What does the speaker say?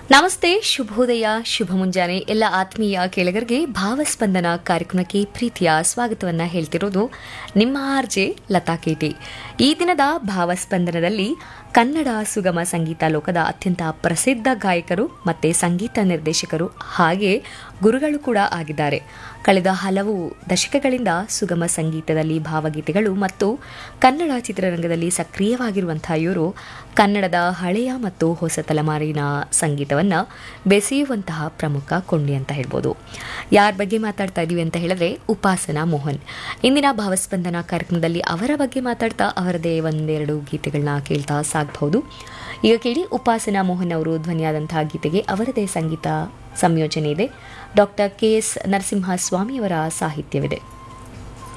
ನಮಸ್ತೆ ಶುಭೋದಯ ಶುಭ ಮುಂಜಾನೆ ಎಲ್ಲ ಆತ್ಮೀಯ ಕೇಳಗರಿಗೆ ಭಾವಸ್ಪಂದನ ಕಾರ್ಯಕ್ರಮಕ್ಕೆ ಪ್ರೀತಿಯ ಸ್ವಾಗತವನ್ನ ಹೇಳ್ತಿರೋದು ನಿಮ್ಮ ಆರ್ಜೆ ಲತಾ ಕೇಟಿ ಈ ದಿನದ ಭಾವಸ್ಪಂದನದಲ್ಲಿ ಕನ್ನಡ ಸುಗಮ ಸಂಗೀತ ಲೋಕದ ಅತ್ಯಂತ ಪ್ರಸಿದ್ಧ ಗಾಯಕರು ಮತ್ತೆ ಸಂಗೀತ ನಿರ್ದೇಶಕರು ಹಾಗೆ ಗುರುಗಳು ಕೂಡ ಆಗಿದ್ದಾರೆ ಕಳೆದ ಹಲವು ದಶಕಗಳಿಂದ ಸುಗಮ ಸಂಗೀತದಲ್ಲಿ ಭಾವಗೀತೆಗಳು ಮತ್ತು ಕನ್ನಡ ಚಿತ್ರರಂಗದಲ್ಲಿ ಸಕ್ರಿಯವಾಗಿರುವಂತಹ ಇವರು ಕನ್ನಡದ ಹಳೆಯ ಮತ್ತು ಹೊಸ ತಲೆಮಾರಿನ ಸಂಗೀತವನ್ನು ಬೆಸೆಯುವಂತಹ ಪ್ರಮುಖ ಕೊಂಡಿ ಅಂತ ಹೇಳ್ಬೋದು ಯಾರ ಬಗ್ಗೆ ಮಾತಾಡ್ತಾ ಇದೀವಿ ಅಂತ ಹೇಳಿದ್ರೆ ಉಪಾಸನಾ ಮೋಹನ್ ಇಂದಿನ ಭಾವಸ್ಪಂದನ ಕಾರ್ಯಕ್ರಮದಲ್ಲಿ ಅವರ ಬಗ್ಗೆ ಮಾತಾಡ್ತಾ ಅವರದೇ ಒಂದೆರಡು ಗೀತೆಗಳನ್ನ ಕೇಳ್ತಾ ಸಾಗಬಹುದು ಈಗ ಕೇಳಿ ಉಪಾಸನಾ ಮೋಹನ್ ಅವರು ಧ್ವನಿಯಾದಂತಹ ಗೀತೆಗೆ ಅವರದೇ ಸಂಗೀತ ಸಂಯೋಜನೆ ಇದೆ ಡಾಕ್ಟರ್ ಕೆ ಎಸ್ ನರಸಿಂಹ ಸ್ವಾಮಿಯವರ ಸಾಹಿತ್ಯವಿದೆ